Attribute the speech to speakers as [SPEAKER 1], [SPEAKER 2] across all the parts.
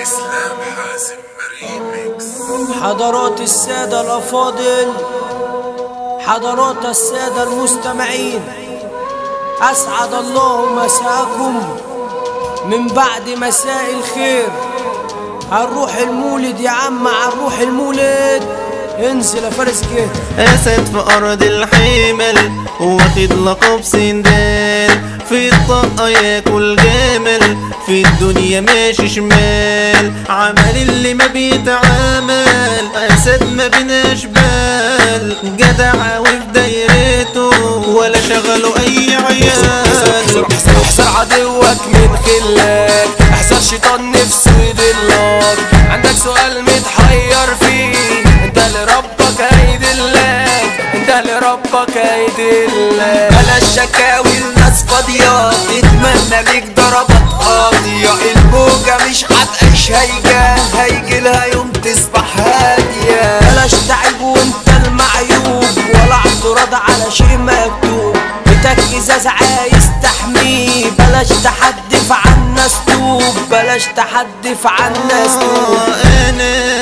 [SPEAKER 1] اسلام حازم ريميكس
[SPEAKER 2] حضرات السادة الأفاضل حضرات السادة المستمعين أسعد الله مساءكم من بعد مساء الخير هنروح المولد يا عم هنروح المولد انزل يا فارس كده
[SPEAKER 3] أسد في أرض الحمل واخد لقب سندال في الطاقة ياكل جمل في الدنيا ماشي شمال عمل اللي ما بيتعامل أسد ما بيناش بال جدع وفي دايرته ولا شغله أي عيال
[SPEAKER 2] احذر عدوك من خلك احذر شيطان نفسه يضلك عندك سؤال متحير فيه انت لربك هيدلك انت لربك هيدلك
[SPEAKER 4] بلاش شكاوي الناس فاضية تتمنى ليك ضربات قاضية الموجة مش هتعيش هيجا هيجيلها يوم تصبح هادية
[SPEAKER 2] بلاش تعب وانت المعيوب ولا اعتراض على شيء مكتوب بتك ازاز عايز تحميه بلاش تحدف عن ناس توب بلاش تحدف عن ناس توب
[SPEAKER 3] أنا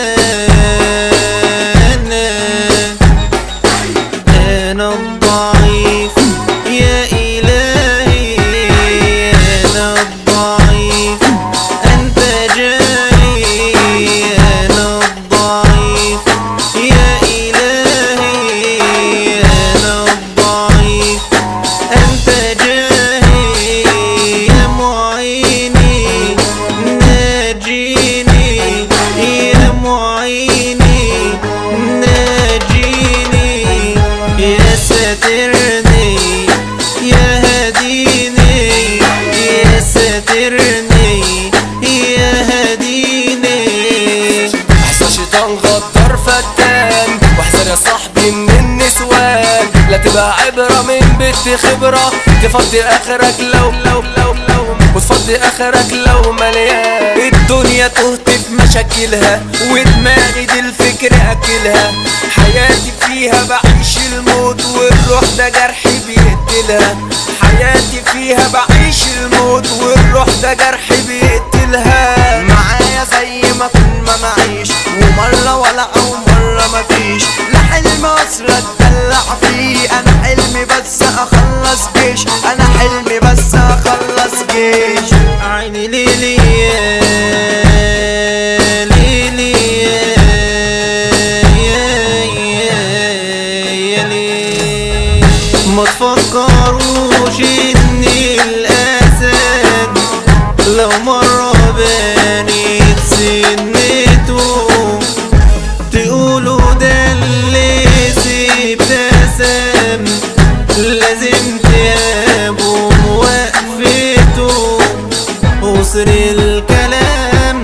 [SPEAKER 3] أنا أنا الضعيف يا إلهي أنا الضعيف أنت جاي أنا الضعيف يا إلهي أنا الضعيف أنت جاهي يا معيني ناجيني يا معيني ناجيني يا ساترني يا هديني يا ساترني يا هديني
[SPEAKER 2] احذر شيطان غدار فتان واحذر يا صاحبي من النسوان لا تبقى عبرة من بنت خبرة تفضي اخرك لو لو لو لو وتفضي اخرك لو مليان
[SPEAKER 4] الدنيا تهت في مشاكلها ودماغي دي الفكر اكلها حياتي فيها بعيش الموت والروح ده جرح بيقتلها حياتي فيها بعيش الموت والروح ده جرح بيقتلها معايا زي ما كن ما معيش ومرة ولا او مرة ما فيش لا حلم اصل اتدلع فيه انا حلمي بس اخلص جيش انا حلمي بس اخلص جيش
[SPEAKER 3] عيني ليلي يا ليلي يا يا يا ليل ما تفكروش اني الاسد لو مرة بانت سنته تقولوا ده اللي ابتسم لازم تهابوا وقفته قصر الكلام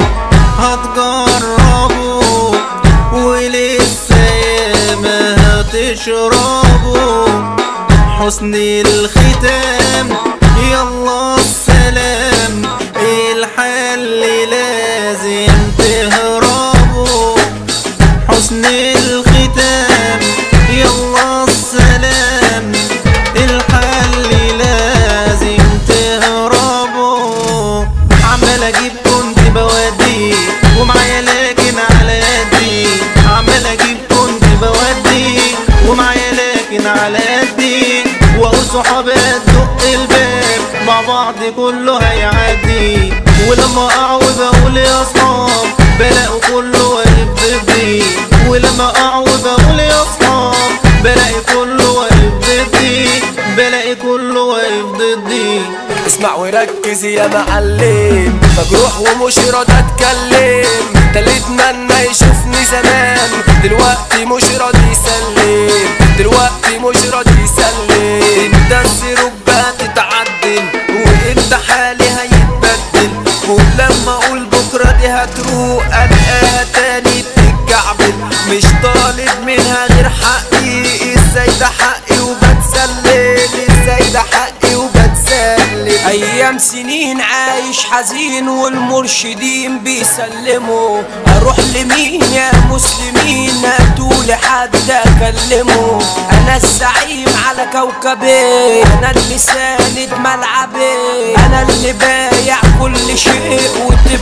[SPEAKER 3] هتجربوا ولسه ياما هتشربوا حسن الختام يلا السلام الحل لازم تهربوا حسن الختام يلا السلام الحل لازم تهربوا عمال اجيب كنت بودي ومعايا لكن على قدي عمال اجيب كنت بودي ومعايا لكن على قدي واقول صحابي تدق الباب مع بعض كله هيعدي ولما اقع وبقول يا اصحاب بلاقوا كله واقف ضدي ولما اقع وبقول يا اصحاب بلاقي كله واقف ضدي بلاقي كله واقف ضدي
[SPEAKER 2] اسمع وركز يا معلم مجروح ومش راضي اتكلم ده اللي اتمنى يشوفني زمان دلوقتي مش راضي يسلم دلوقتي مش راضي يسلم
[SPEAKER 4] ده السيروب بقى تتعدل وانت حالي هيتبدل ولما اقول بكره دي هتروق القاها تاني بتتكعبل مش طالب منها غير حقي ازاي ده حقي وبتسلم ازاي ده حقي وبتسلم
[SPEAKER 2] ايام سنين عايش حزين والمرشدين بيسلموا اروح لمين يا مسلمين هاتولي حد اكلمه انا الزعيم على كوكبي انا اللي ساند ملعبي انا اللي بايع كل شيء وتبت فاهم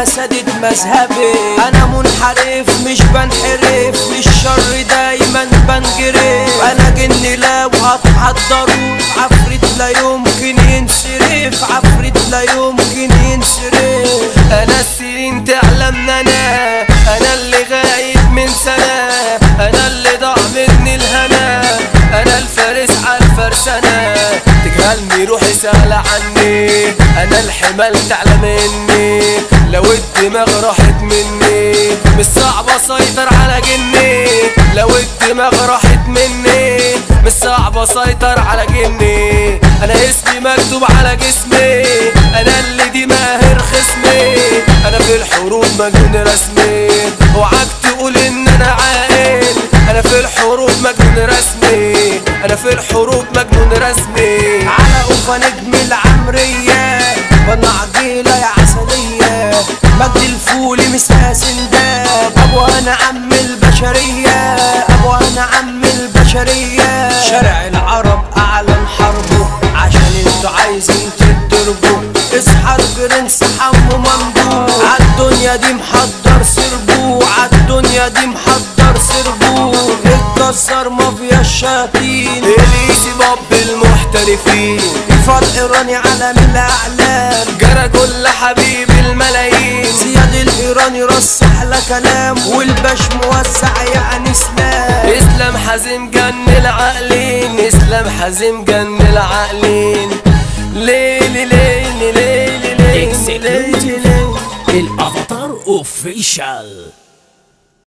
[SPEAKER 2] الدنيا سدد مذهبي انا منحرف مش بنحرف للشر دايما بنجرف انا جني لا وهتحضروا عفريت لا يمكن ينصرف عفريت لا يمكن ينصرف انا السنين تعلم انا انا اللي غايب من سنة انا اللي ضاع مني الهنا انا الفارس على الفرسانة تجهلني روحي سهلة عني انا الحمال تعلى مني لو الدماغ راحت مني مش صعب اسيطر على جني لو الدماغ راحت مني مش صعب اسيطر على جني انا اسمي مكتوب على جسمي انا اللي دي ماهر خصمي انا في الحروب مجنون رسمي اوعاك تقول ان انا عاقل انا في الحروب مجنون رسمي انا في الحروب مجنون رسمي على قفا نجم العمرية بنا عجيلة يا عسلية مجد الفولي مسها سنداب ابو انا عم البشرية ابو انا عم البشرية شارع العرب اعلن حربه عشان انتوا عايزين تضربوا اصحى الجرنس حمو ممدوح عالدنيا دي محضر سربو عالدنيا دي محضر سربو اتكسر مافيا الشياطين اليسي باب المحترفين الفار ايراني عالم الاعلام جرى كل حبيب الملايين زياد الايراني رصح لك كلام والباش موسع يعني اسلام اسلام حازم جن العقلين اسلام حازم جن العقلين ليلي ليلي ليلي ليلي ليلي ليلي
[SPEAKER 5] الافاتار اوفيشال